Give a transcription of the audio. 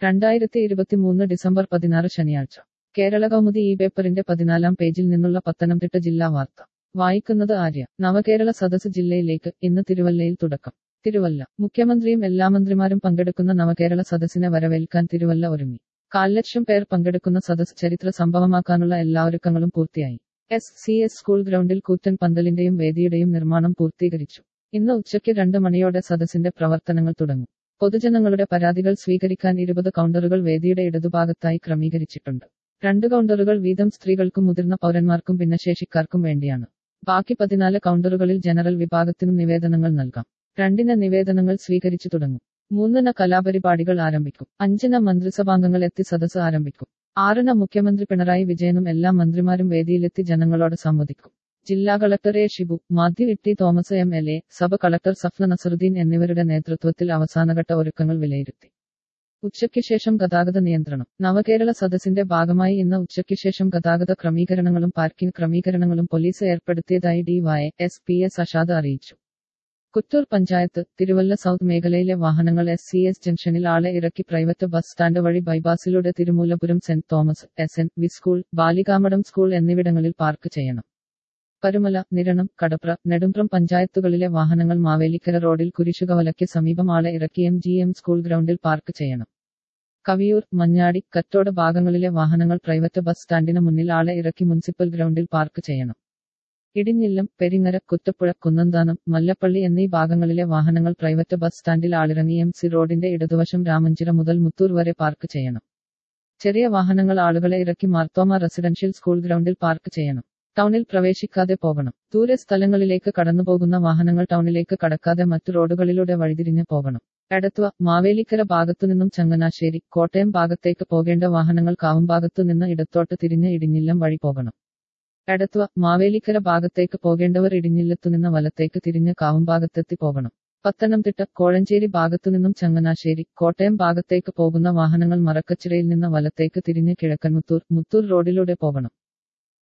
രണ്ടായിരത്തി ഇരുപത്തിമൂന്ന് ഡിസംബർ പതിനാറ് ശനിയാഴ്ച കേരള കൗമുദി ഈ പേപ്പറിന്റെ പതിനാലാം പേജിൽ നിന്നുള്ള പത്തനംതിട്ട ജില്ലാ വാർത്ത വായിക്കുന്നത് ആര്യ നവകേരള സദസ് ജില്ലയിലേക്ക് ഇന്ന് തിരുവല്ലയിൽ തുടക്കം തിരുവല്ല മുഖ്യമന്ത്രിയും എല്ലാ മന്ത്രിമാരും പങ്കെടുക്കുന്ന നവകേരള സദസ്സിനെ വരവേൽക്കാൻ തിരുവല്ല ഒരുങ്ങി കാൽ ലക്ഷം പേർ പങ്കെടുക്കുന്ന സദസ് ചരിത്ര സംഭവമാക്കാനുള്ള എല്ലാ ഒരുക്കങ്ങളും പൂർത്തിയായി എസ് സി എസ് സ്കൂൾ ഗ്രൗണ്ടിൽ കൂറ്റൻ പന്തലിന്റെയും വേദിയുടെയും നിർമ്മാണം പൂർത്തീകരിച്ചു ഇന്ന് ഉച്ചയ്ക്ക് രണ്ട് മണിയോടെ സദസ്സിന്റെ പ്രവർത്തനങ്ങൾ തുടങ്ങും പൊതുജനങ്ങളുടെ പരാതികൾ സ്വീകരിക്കാൻ ഇരുപത് കൗണ്ടറുകൾ വേദിയുടെ ഇടതുഭാഗത്തായി ക്രമീകരിച്ചിട്ടുണ്ട് രണ്ട് കൗണ്ടറുകൾ വീതം സ്ത്രീകൾക്കും മുതിർന്ന പൗരന്മാർക്കും ഭിന്നശേഷിക്കാർക്കും വേണ്ടിയാണ് ബാക്കി പതിനാല് കൗണ്ടറുകളിൽ ജനറൽ വിഭാഗത്തിനും നിവേദനങ്ങൾ നൽകാം രണ്ടിന് നിവേദനങ്ങൾ സ്വീകരിച്ചു തുടങ്ങും മൂന്നിന് കലാപരിപാടികൾ ആരംഭിക്കും അഞ്ചിന് മന്ത്രിസഭാംഗങ്ങൾ എത്തി സദസ്സ് ആരംഭിക്കും ആറിന് മുഖ്യമന്ത്രി പിണറായി വിജയനും എല്ലാ മന്ത്രിമാരും വേദിയിലെത്തി ജനങ്ങളോട് സംവദിക്കും ജില്ലാ collector A Shibu Mathew Itty Thomas M L A sub collector Safna Nasaruddin എന്നിവരുടെ നേതൃത്വത്തിൽ അവസാനഘട്ട ഒരുക്കങ്ങൾ വിലയിരുത്തി ഉച്ചയ്ക്ക് ശേഷം ഗതാഗത നിയന്ത്രണം നവകേരള സദസ്സിന്റെ ഭാഗമായി ഇന്ന് ഉച്ചയ്ക്ക് ശേഷം ഗതാഗത ക്രമീകരണങ്ങളും പാർക്കിംഗ് ക്രമീകരണങ്ങളും പോലീസ് ഏർപ്പെടുത്തിയതായി D Y S P S Ashad അറിയിച്ചു കുറ്റൂർ പഞ്ചായത്ത് തിരുവല്ല സൗത്ത് മേഖലയിലെ വാഹനങ്ങൾ എസ് സി എസ് ജംഗ്ഷനിൽ ആളെ ഇറക്കി പ്രൈവറ്റ് ബസ് സ്റ്റാൻഡ് വഴി ബൈപ്പാസിലൂടെ Thirumoolapuram saint Thomas S N V school Balikamadom school എന്നിവിടങ്ങളിൽ പാർക്ക് ചെയ്യണം പരുമല നിരണം കടപ്ര നെടുമ്പ്രം പഞ്ചായത്തുകളിലെ വാഹനങ്ങൾ മാവേലിക്കര റോഡിൽ കുരിശുകവലയ്ക്ക് സമീപം ആളെ ഇറക്കി എം ജി എം സ്കൂൾ ഗ്രൗണ്ടിൽ പാർക്ക് ചെയ്യണം കവിയൂർ മഞ്ഞാടി കത്തോട് ഭാഗങ്ങളിലെ വാഹനങ്ങൾ പ്രൈവറ്റ് ബസ് സ്റ്റാൻഡിന് മുന്നിൽ ആളെ ഇറക്കി മുനിസിപ്പൽ ഗ്രൗണ്ടിൽ പാർക്ക് ചെയ്യണം ഇടിഞ്ഞില്ലം പെരിങ്ങര കുറ്റപ്പുഴ കുന്നന്താനം മല്ലപ്പള്ളി എന്നീ ഭാഗങ്ങളിലെ വാഹനങ്ങൾ പ്രൈവറ്റ് ബസ് സ്റ്റാൻഡിൽ ആളിറങ്ങി എം സി റോഡിന്റെ ഇടതുവശം രാമഞ്ചിറ മുതൽ മുത്തൂർ വരെ പാർക്ക് ചെയ്യണം ചെറിയ വാഹനങ്ങൾ ആളുകളെ ഇറക്കി മാർത്തോമ റെസിഡൻഷ്യൽ സ്കൂൾ ഗ്രൗണ്ടിൽ പാർക്ക് ചെയ്യണം ടൗണിൽ പ്രവേശിക്കാതെ പോകണം ദൂരെ സ്ഥലങ്ങളിലേക്ക് കടന്നുപോകുന്ന വാഹനങ്ങൾ ടൗണിലേക്ക് കടക്കാതെ മറ്റു റോഡുകളിലൂടെ വഴിതിരിഞ്ഞ് പോകണം എടത്വ മാവേലിക്കര ഭാഗത്തുനിന്നും ചങ്ങനാശ്ശേരി കോട്ടയം ഭാഗത്തേക്ക് പോകേണ്ട വാഹനങ്ങൾ കാവുംഭാഗത്തു നിന്ന് ഇടത്തോട്ട് തിരിഞ്ഞ് ഇടിഞ്ഞില്ലം വഴി പോകണം എടത്വ മാവേലിക്കര ഭാഗത്തേക്ക് പോകേണ്ടവർ ഇടിഞ്ഞില്ലത്തുനിന്ന് വലത്തേക്ക് തിരിഞ്ഞ് കാവുംഭാഗത്തെത്തി പോകണം പത്തനംതിട്ട കോഴഞ്ചേരി ഭാഗത്തുനിന്നും ചങ്ങനാശ്ശേരി കോട്ടയം ഭാഗത്തേക്ക് പോകുന്ന വാഹനങ്ങൾ മറക്കച്ചിറയിൽ നിന്ന് വലത്തേക്ക് തിരിഞ്ഞ് കിഴക്കൻമുത്തൂർ മുത്തൂർ റോഡിലൂടെ പോകണം